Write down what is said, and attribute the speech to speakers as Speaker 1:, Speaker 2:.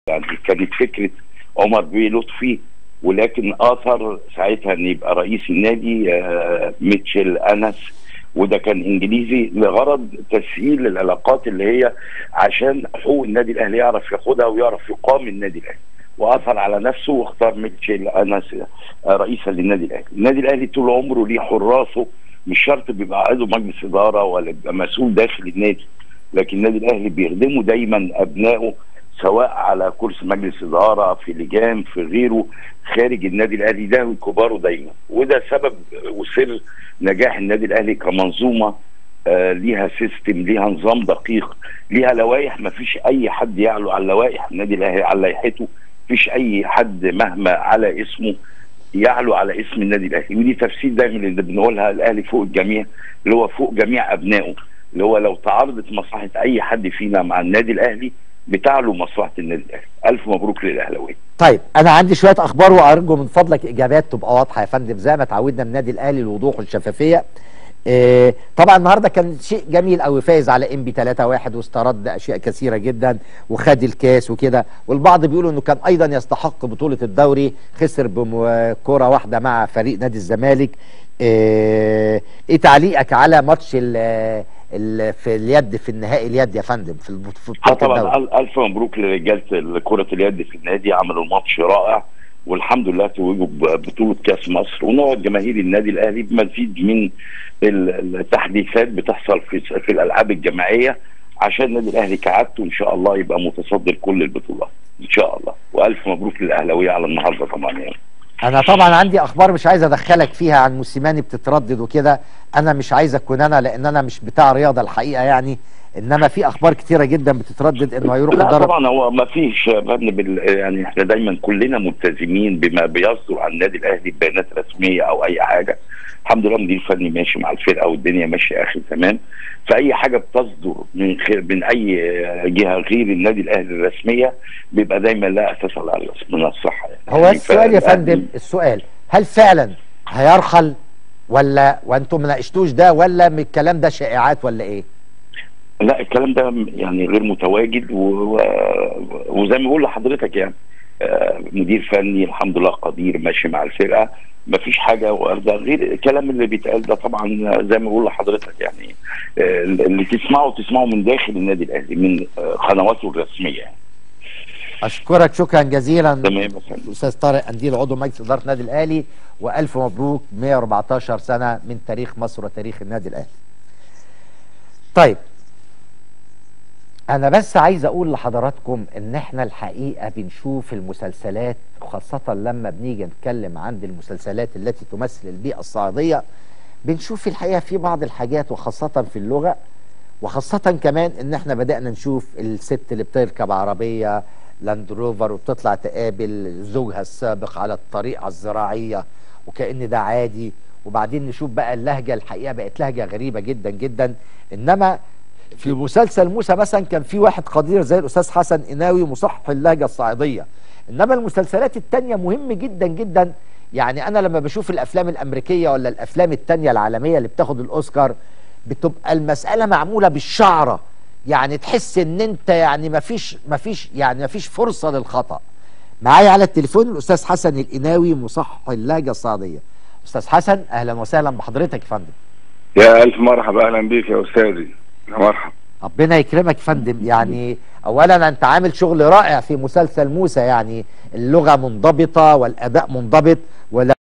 Speaker 1: يعني كانت فكره عمر بيه لطفي ولكن اثر ساعتها ان يبقى رئيس النادي آه، ميتشل انس وده كان انجليزي لغرض تسهيل العلاقات اللي هي عشان حقوق النادي الاهلي يعرف ياخدها ويعرف يقام النادي الاهلي واثر على نفسه واختار ميتشل انس آه، رئيسا للنادي الاهلي النادي الاهلي طول عمره ليه حراسه مش شرط بيبقى عضو مجلس اداره ولا بيبقى مسؤول داخل النادي لكن النادي الاهلي بيخدموا دايما ابنائه سواء على كرسي مجلس اداره في لجان في غيره خارج النادي الاهلي ده كباره دايما وده سبب وسر نجاح النادي الاهلي كمنظومه آه ليها سيستم ليها نظام دقيق ليها لوائح ما فيش اي حد يعلو على اللوائح النادي الاهلي على لائحته فيش اي حد مهما على اسمه يعلو على اسم النادي الاهلي ودي تفسير دايما اللي بنقولها الاهلي فوق الجميع اللي هو فوق جميع ابنائه اللي هو لو تعارضت مصلحه اي حد فينا مع النادي الاهلي بتعلو مصلحه النادي الاهلي الف مبروك للاهلاويه
Speaker 2: طيب انا عندي شويه اخبار وارجو من فضلك اجابات تبقى واضحه يا فندم زي ما اتعودنا من النادي الاهلي الوضوح والشفافيه إيه طبعا النهارده كان شيء جميل قوي فايز على ام بي 3 1 واسترد اشياء كثيره جدا وخد الكاس وكده والبعض بيقولوا انه كان ايضا يستحق بطوله الدوري خسر بكره واحده مع فريق نادي الزمالك إيه, ايه تعليقك على ماتش ال ال في اليد في النهائي اليد يا فندم في الب- في
Speaker 1: اه
Speaker 2: بطوله
Speaker 1: طبعا
Speaker 2: الدوري
Speaker 1: أل- الف مبروك لرجاله كره اليد في النادي عملوا ماتش رائع والحمد لله توجوا ببطوله كاس مصر ونقعد جماهير النادي الاهلي بمزيد من ال- التحديثات بتحصل في في الالعاب الجماعيه عشان النادي الاهلي كعادته ان شاء الله يبقى متصدر كل البطولات ان شاء الله والف مبروك للاهلاويه على النهارده طبعا يعني
Speaker 2: انا طبعا عندي اخبار مش عايز ادخلك فيها عن موسيماني بتتردد وكده انا مش عايز اكون انا لان انا مش بتاع رياضه الحقيقه يعني انما في اخبار كتيره جدا بتتردد انه هيروح
Speaker 1: لا
Speaker 2: يدرب
Speaker 1: طبعا هو ما فيش يا فندم بال- يعني احنا دايما كلنا ملتزمين بما بيصدر عن النادي الاهلي بيانات رسميه او اي حاجه الحمد لله مدير فني ماشي مع الفرقه والدنيا ماشيه اخي تمام فاي حاجه بتصدر من خير من اي جهه غير النادي الاهلي الرسميه بيبقى دايما لا اساس على من الصحه يعني
Speaker 2: هو
Speaker 1: يعني
Speaker 2: السؤال يا
Speaker 1: فالأهلي-
Speaker 2: فندم السؤال هل فعلا هيرحل ولا وانتم ما ناقشتوش ده ولا من الكلام ده شائعات ولا ايه
Speaker 1: لا الكلام ده يعني غير متواجد و... و... وزي ما بقول لحضرتك يعني آه، مدير فني الحمد لله قدير ماشي مع الفرقه ما فيش حاجه وارده غير الكلام اللي بيتقال ده طبعا زي ما بقول لحضرتك يعني آه، اللي تسمعه تسمعه من داخل النادي الاهلي من آه، قنواته الرسميه يعني
Speaker 2: اشكرك شكرا جزيلا
Speaker 1: تمام يا فندم
Speaker 2: الاستاذ طارق قنديل عضو مجلس اداره النادي الاهلي والف مبروك 114 سنه من تاريخ مصر وتاريخ النادي الاهلي. طيب انا بس عايز اقول لحضراتكم ان احنا الحقيقه بنشوف المسلسلات خاصه لما بنيجي نتكلم عن المسلسلات التي تمثل البيئه الصعيديه بنشوف الحقيقه في بعض الحاجات وخاصه في اللغه وخاصة كمان ان احنا بدأنا نشوف الست اللي بتركب عربية لاند روفر وبتطلع تقابل زوجها السابق على الطريقة الزراعية وكأن ده عادي وبعدين نشوف بقى اللهجة الحقيقة بقت لهجة غريبة جدا جدا انما في مسلسل موسى مثلا كان في واحد قدير زي الاستاذ حسن قناوي مصحح اللهجة الصعيدية انما المسلسلات التانية مهم جدا جدا يعني انا لما بشوف الافلام الامريكية ولا الافلام التانية العالمية اللي بتاخد الاوسكار بتبقى المسألة معمولة بالشعرة يعني تحس ان انت يعني مفيش مفيش يعني مفيش فرصة للخطأ معايا على التليفون الاستاذ حسن القناوي مصحح اللهجة الصعيدية استاذ حسن اهلا وسهلا بحضرتك يا فندم
Speaker 3: يا ألف مرحبا أهلا بيك يا أستاذي يا مرحبا
Speaker 2: ربنا يكرمك يا فندم يعني اولا انت عامل شغل رائع في مسلسل موسى يعني اللغة منضبطة والاداء منضبط ولا